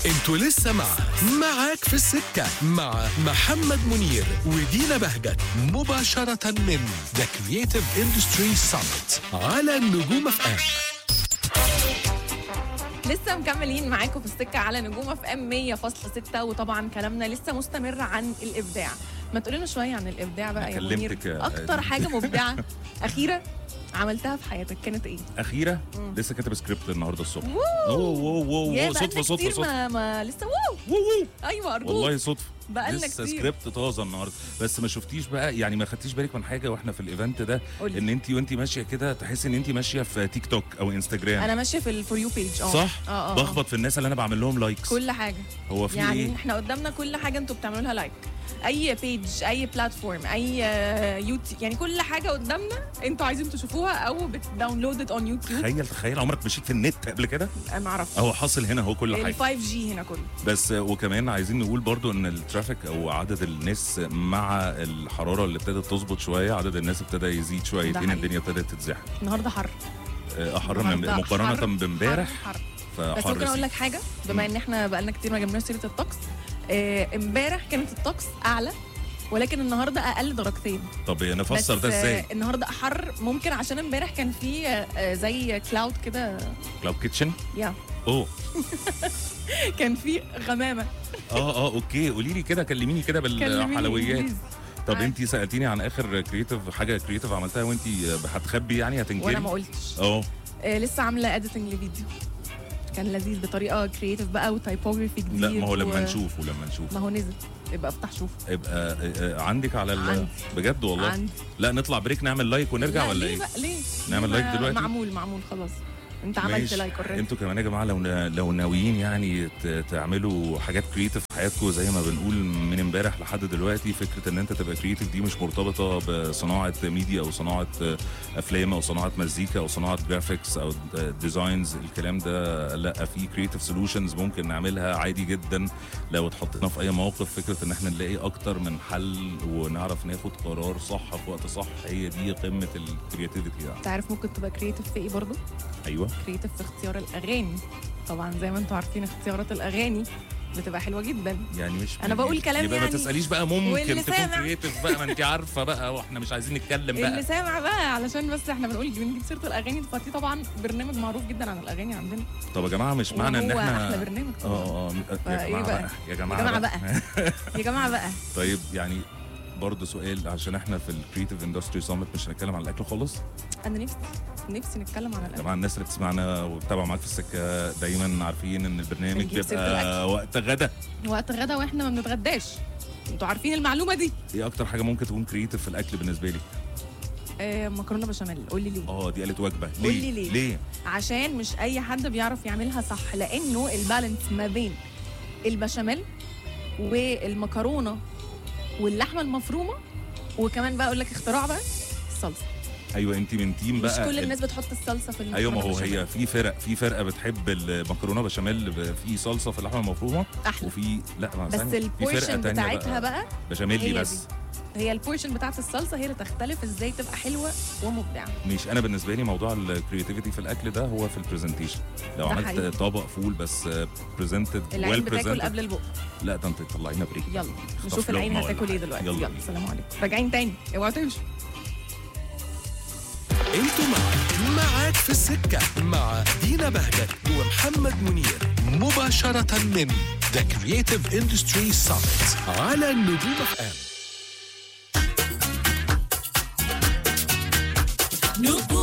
انتوا لسه مع معاك في السكة مع محمد منير ودينا بهجت مباشرة من ذا كرييتيف اندستري سامت على النجوم اف ام لسه مكملين معاكم في السكه على نجوم اف ام 100.6 وطبعا كلامنا لسه مستمر عن الابداع ما تقولي لنا شويه عن الابداع بقى أنا يا منير كلمتك يا- اكتر حاجه مبدعه اخيره عملتها في حياتك كانت ايه اخيره لسه كاتب سكريبت النهارده الصبح اوه اوه اوه يا اوه بقالنا صدفه صدفه كتير صدفه ما, ما لسه واو وو وو. ايوه ارجوك والله صدفه بقالنا لسه كتير. سكريبت طازه النهارده بس ما شفتيش بقى يعني ما خدتيش بالك من حاجه واحنا في الايفنت ده قولي. ان انت وانت ماشيه كده تحسي ان انت ماشيه في تيك توك او انستجرام انا ماشيه في الفور يو بيج اه صح اه اه بخبط في الناس اللي انا بعمل لهم لايكس كل حاجه هو في يعني ايه احنا قدامنا كل حاجه انتوا بتعملوا لها لايك اي بيج اي بلاتفورم اي آه، يوتيوب يعني كل حاجه قدامنا انتوا عايزين تشوفوها او بتداونلود اون يوتيوب تخيل تخيل عمرك مشيت في النت قبل كده ما اعرفش اهو حاصل هنا اهو كل ال حاجه 5 جي هنا كله بس وكمان عايزين نقول برضو ان الترافيك او عدد الناس مع الحراره اللي ابتدت تظبط شويه عدد الناس ابتدى يزيد شويتين حقيقي. الدنيا ابتدت تتزحم النهارده حر آه، احر من النهاردة مقارنه حر، بامبارح حر، حر. فحر بس ممكن اقول زيادة. لك حاجه بما ان احنا بقالنا كتير ما جبناش سيره الطقس آه، امبارح كانت الطقس اعلى ولكن النهارده اقل درجتين طب نفسر بس ده ازاي آه، النهارده حر ممكن عشان امبارح كان في آه، آه، زي كلاود كده كلاود كيتشن يا اوه كان في غمامه اه اه اوكي قولي لي كده كلميني كده كلميني بالحلويات إنجليزي. طب عادي. انت سالتيني عن اخر كرييتيف حاجه كرييتيف عملتها وانت هتخبي يعني هتنكري وانا ما قلتش اه آه، لسه عامله اديتنج لفيديو كان لذيذ بطريقه كرييتيف بقى وتايبوجرافي جديد لا ما هو لما و- نشوف ولما نشوف ما هو نزل يبقى افتح شوف يبقى آه، آه، عندك على ال... عندي. بجد والله عندي لا نطلع بريك نعمل لايك ونرجع لا، ولا ليه ايه بقى ليه نعمل ليه لايك ما- دلوقتي؟ معمول معمول خلاص انت عملت ماشي. لايك اوريدي انتوا كمان يا جماعه لو نا- لو ناويين يعني ت- تعملوا حاجات كريتيف في حياتكم زي ما بنقول من امبارح لحد دلوقتي فكره ان انت تبقى كريتيف دي مش مرتبطه بصناعه ميديا او صناعه افلام او صناعه مزيكا او صناعه جرافيكس او ديزاينز الكلام ده لا في كريتيف سولوشنز ممكن نعملها عادي جدا لو اتحطينا في اي موقف فكره ان احنا نلاقي اكتر من حل ونعرف ناخد قرار صح في وقت صح هي دي قمه الكرياتيفيتي يعني انت عارف ممكن تبقى كرييتيف في ايه برضه ايوه كرييتيف في اختيار الاغاني طبعا زي ما انتم عارفين اختيارات الاغاني بتبقى حلوه جدا يعني مش أنا بقول كلام يبقى يعني ما تساليش بقى ممكن واللي تكون سامع. كرييتيف بقى ما انت عارفه بقى واحنا مش عايزين نتكلم اللي بقى سامع بقى علشان بس احنا بنقول بنجيب سيره الاغاني فدي طبعا برنامج معروف جدا عن الاغاني عندنا طب يا جماعه مش معنى ان وهو احنا احلى برنامج طبعا اه اه يا فإيه جماعه بقى؟ بقى يا يا جماعه, جماعه بقى يا جماعه بقى طيب يعني برضه سؤال عشان احنا في الكريتيف اندستري سامت مش هنتكلم عن الاكل خالص انا نفسي نفسي نتكلم عن يا الاغاني جماعه الناس اللي بتسمعنا وبتتابع معاك في السكه دايما عارفين ان البرنامج بنجيب سيرة بيبقى وقت غدا وقت غدا واحنا ما بنتغداش انتوا عارفين المعلومه دي ايه اكتر حاجه ممكن تكون كريتيف في الاكل بالنسبه لك آه مكرونه بشاميل قول لي ليه اه دي قالت وجبه ليه قول لي ليه؟ ليه عشان مش اي حد بيعرف يعملها صح لانه البالانس ما بين البشاميل والمكرونه واللحمه المفرومه وكمان بقى اقول لك اختراع بقى الصلصه ايوه انت من تيم مش بقى كل ال- الناس بتحط الصلصه في المكرونه ايوه ما هو بشاميل. هي في فرق في فرقه بتحب المكرونه بشاميل ب- في صلصه في اللحمه المفرومه احلى وفي لا ما بس ثانية، في فرقة البورشن تانية بتاعتها بقى بشاميل هي بس دي. هي البورشن بتاعت الصلصه هي اللي تختلف ازاي تبقى حلوه ومبدعه مش انا بالنسبه لي موضوع الكرياتيفيتي في الاكل ده هو في البرزنتيشن لو ده عملت حقيقي. طبق فول بس برزنتد العين ويل بتاكل برزنتد قبل البق لا ده انت تطلعينا بريك يلا اخطف نشوف العين لقمة ولا هتاكل ايه حاجة. دلوقتي يلا يلا بينا. سلام عليكم راجعين تاني اوعوا تمشوا انتوا مع معاك في السكة مع دينا بهجت ومحمد منير مباشرة من ذا كرييتيف اندستري سامت على النجوم اف ام نجوم